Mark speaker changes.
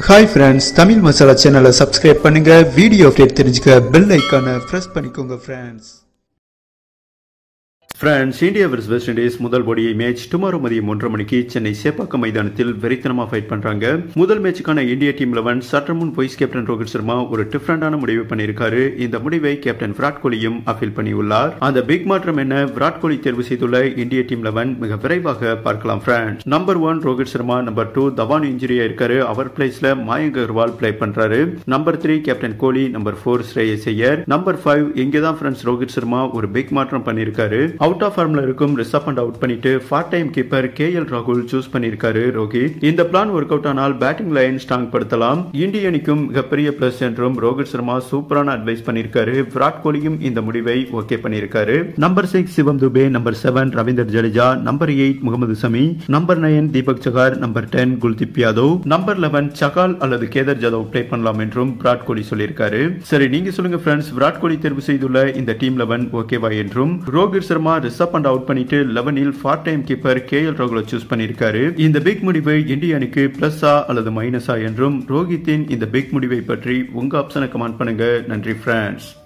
Speaker 1: hi friends Tamil masala சேனலை subscribe பண்ணுங்க video update தெரிஞ்சுக்க பெல் ஐக்கானை ப்ரெஸ் பண்ணிக்கோங்க friends friends India versus West Indies முதல் போடி மேட்ச் டுமாரோ மதியம் ஒன்றரை மணிக்கு சென்னை சேப்பாக்கம் மைதானத்தில் வெறித்தனமா ஃபைட் பண்றாங்க முதல் மேட்சுக்கான இந்திய டீம் லெவன் சற்று முன் வைஸ் கேப்டன் ரோஹித் சர்மா ஒரு டிஃபரெண்டான முடிவு பண்ணியிருக்காரு இந்த முடிவை கேப்டன் விராட் கோலியும் அப்பீல் பண்ணியுள்ளார் அந்த பிக் மாற்றம் என்ன விராட் கோலி தேர்வு செய்துள்ள இந்திய டீம் லெவன் மிக விரைவாக பார்க்கலாம் friends number one Rohit Sharma number two Dhawan இன்ஜுரியா இருக்காரு அவர் பிளேஸ்ல மயங்க் அகர்வால் பிளே பண்றாரு number three captain Kohli number four Shreyas Iyer number five இங்கே தான் ஃப்ரெண்ட்ஸ் ரோஹித் சர்மா ஒரு பிக் மாற்றம் பண்ணியிருக்காரு அவுட் ஆஃப் ஃபார்ம்ல இருக்கும் ரிஷப் பண்ட் அவுட் பண்ணிட்டு part time keeper K L ராகுல் சூஸ் பண்ணியிருக்காரு ரோஹித் இந்த பிளான் ஒர்க் அவுட் ஆனால் பேட்டிங் லைன் ஸ்ட்ராங் படுத்தலாம் இந்திய அணிக்கும் மிகப்பெரிய பிளஸ் என்றும் ரோஹித் சர்மா சூப்பரான அட்வைஸ் பண்ணியிருக்காரு விராட் கோலியும் இந்த முடிவை ஓகே பண்ணியிருக்காரு number six Shivam Dube number seven Ravindra Jadeja number eight Mohammed Shami number nine Deepak Chahar number ten Kuldeep Yadav number eleven Chahal அல்லது கேதர் ஜாதவ் பிளே பண்ணலாம் என்றும் விராட் கோலி சொல்லியிருக்காரு சரி நீங்க சொல்லுங்க ஃப்ரெண்ட்ஸ் விராட் கோலி தேர்வு செய்துள்ள இந்த டீம் லெவன் ஓகேவா என்றும் ரோஹித் சர்மா ரிஷப் பண்ட் அவுட் பண்ணிட்டு லெவனில் part time keeper K L ராகுல சூஸ் பண்ணியிருக்காரு இந்த பிக் முடிவு இந்திய அணிக்கு பிளஸ்ஸா அல்லது மைனஸா என்றும் ரோஹித்தின் இந்த பிக் முடிவை பற்றி உங்க ஆப்ஷனை கமெண்ட் பண்ணுங்க நன்றி ஃப்ரெண்ட்ஸ்